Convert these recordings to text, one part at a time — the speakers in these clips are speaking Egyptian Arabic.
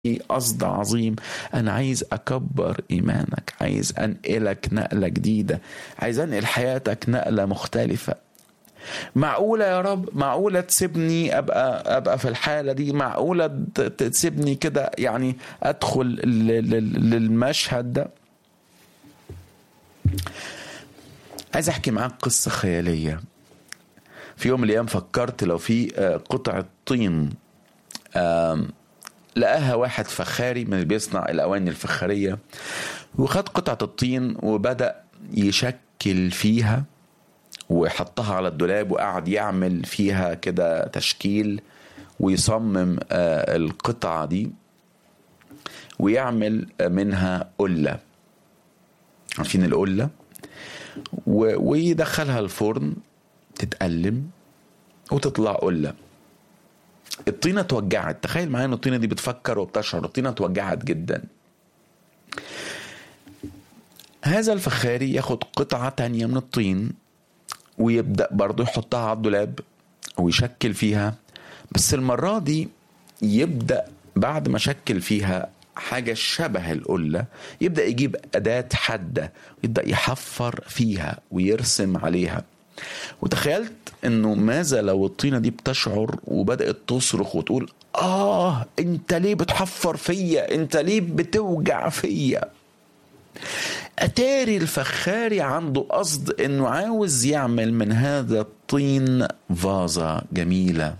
قصد عظيم انا عايز اكبر ايمانك عايز انقلك نقله جديده عايز انقل حياتك نقله مختلفه معقوله يا رب معقوله تسيبني ابقى ابقى في الحاله دي معقوله تسيبني كده يعني ادخل للمشهد ده عايز احكي معاك قصه خياليه في يوم من الايام فكرت لو في قطعه طين لقاها واحد فخاري من اللي بيصنع الاواني الفخاريه وخد قطعه الطين وبدا يشكل فيها وحطها على الدولاب وقعد يعمل فيها كده تشكيل ويصمم القطعه دي ويعمل منها قله عارفين القله ويدخلها الفرن تتقلم وتطلع قله الطينة اتوجعت تخيل معايا ان الطينة دي بتفكر وبتشعر الطينة اتوجعت جدا هذا الفخاري ياخد قطعة تانية من الطين ويبدأ برضه يحطها على الدولاب ويشكل فيها بس المرة دي يبدأ بعد ما شكل فيها حاجة شبه القلة يبدأ يجيب أداة حادة ويبدأ يحفر فيها ويرسم عليها وتخيلت انه ماذا لو الطينه دي بتشعر وبدات تصرخ وتقول اه انت ليه بتحفر فيا انت ليه بتوجع فيا اتاري الفخاري عنده قصد انه عاوز يعمل من هذا الطين فازه جميله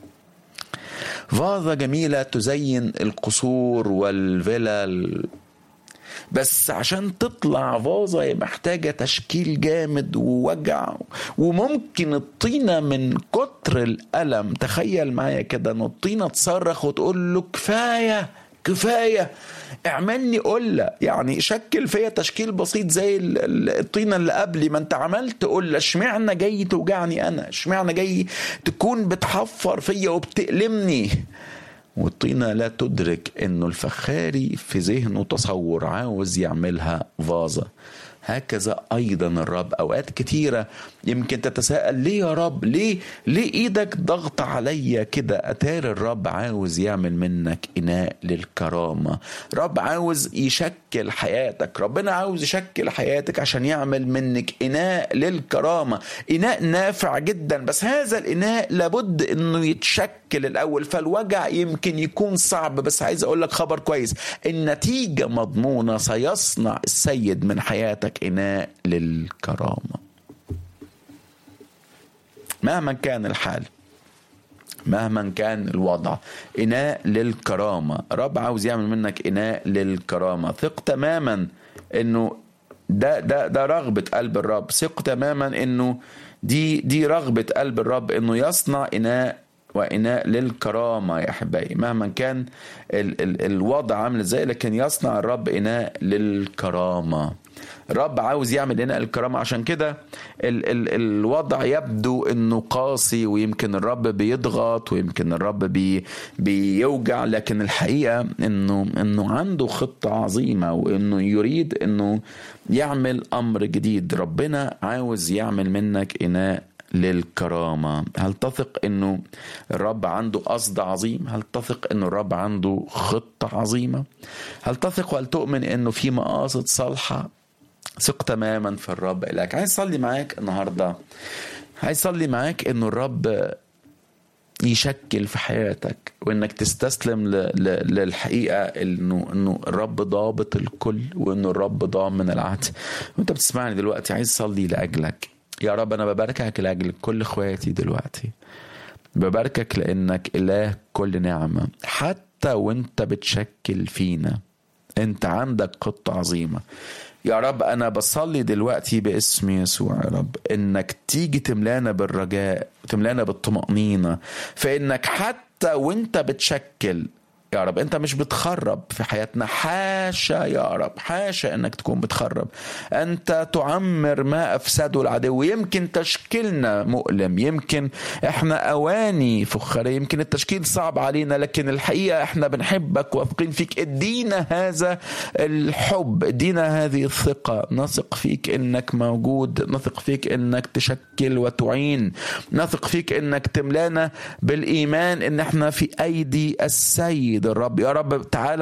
فازه جميله تزين القصور والفلل بس عشان تطلع فازة محتاجة تشكيل جامد ووجع وممكن الطينة من كتر الألم تخيل معايا كده ان الطينة تصرخ وتقول له كفاية كفاية اعملني قلة يعني شكل فيا تشكيل بسيط زي الطينة اللي قبلي ما انت عملت قلة اشمعنى جاي توجعني انا اشمعنى جاي تكون بتحفر فيا وبتألمني والطينة لا تدرك انه الفخاري في ذهنه تصور عاوز يعملها فازة هكذا ايضا الرب اوقات كتيره يمكن تتساءل ليه يا رب ليه ليه ايدك ضغط عليا كده اتاري الرب عاوز يعمل منك اناء للكرامه رب عاوز يشكل حياتك ربنا عاوز يشكل حياتك عشان يعمل منك اناء للكرامه اناء نافع جدا بس هذا الاناء لابد انه يتشكل الاول فالوجع يمكن يكون صعب بس عايز اقول لك خبر كويس النتيجه مضمونه سيصنع السيد من حياتك لك إناء للكرامة مهما كان الحال مهما كان الوضع إناء للكرامة رب عاوز يعمل منك إناء للكرامة ثق تماما إنه ده ده ده رغبة قلب الرب ثق تماما إنه دي دي رغبة قلب الرب إنه يصنع إناء وإناء للكرامة يا أحبائي مهما كان ال ال الوضع عامل ازاي لكن يصنع الرب إناء للكرامة الرب عاوز يعمل إناء الكرامة عشان كده ال ال الوضع يبدو إنه قاسي ويمكن الرب بيضغط ويمكن الرب بي بيوجع لكن الحقيقة إنه إنه عنده خطة عظيمة وإنه يريد إنه يعمل أمر جديد ربنا عاوز يعمل منك إناء للكرامة هل تثق انه الرب عنده قصد عظيم هل تثق انه الرب عنده خطة عظيمة هل تثق وهل تؤمن انه في مقاصد صالحة ثق تماما في الرب إليك عايز اصلي معاك النهاردة عايز اصلي معاك انه الرب يشكل في حياتك وانك تستسلم للحقيقه انه انه الرب ضابط الكل وانه الرب ضامن العهد وانت بتسمعني دلوقتي عايز اصلي لاجلك يا رب انا بباركك لاجل كل اخواتي دلوقتي بباركك لانك اله كل نعمه حتى وانت بتشكل فينا انت عندك خطه عظيمه يا رب انا بصلي دلوقتي باسم يسوع يا رب انك تيجي تملانا بالرجاء تملانا بالطمانينه فانك حتى وانت بتشكل يا رب انت مش بتخرب في حياتنا حاشا يا رب حاشا انك تكون بتخرب انت تعمر ما افسده العدو يمكن تشكيلنا مؤلم يمكن احنا اواني فخاريه يمكن التشكيل صعب علينا لكن الحقيقه احنا بنحبك واثقين فيك ادينا هذا الحب ادينا هذه الثقه نثق فيك انك موجود نثق فيك انك تشكل وتعين نثق فيك انك تملانا بالايمان ان احنا في ايدي السيد ايد الرب يا رب تعالى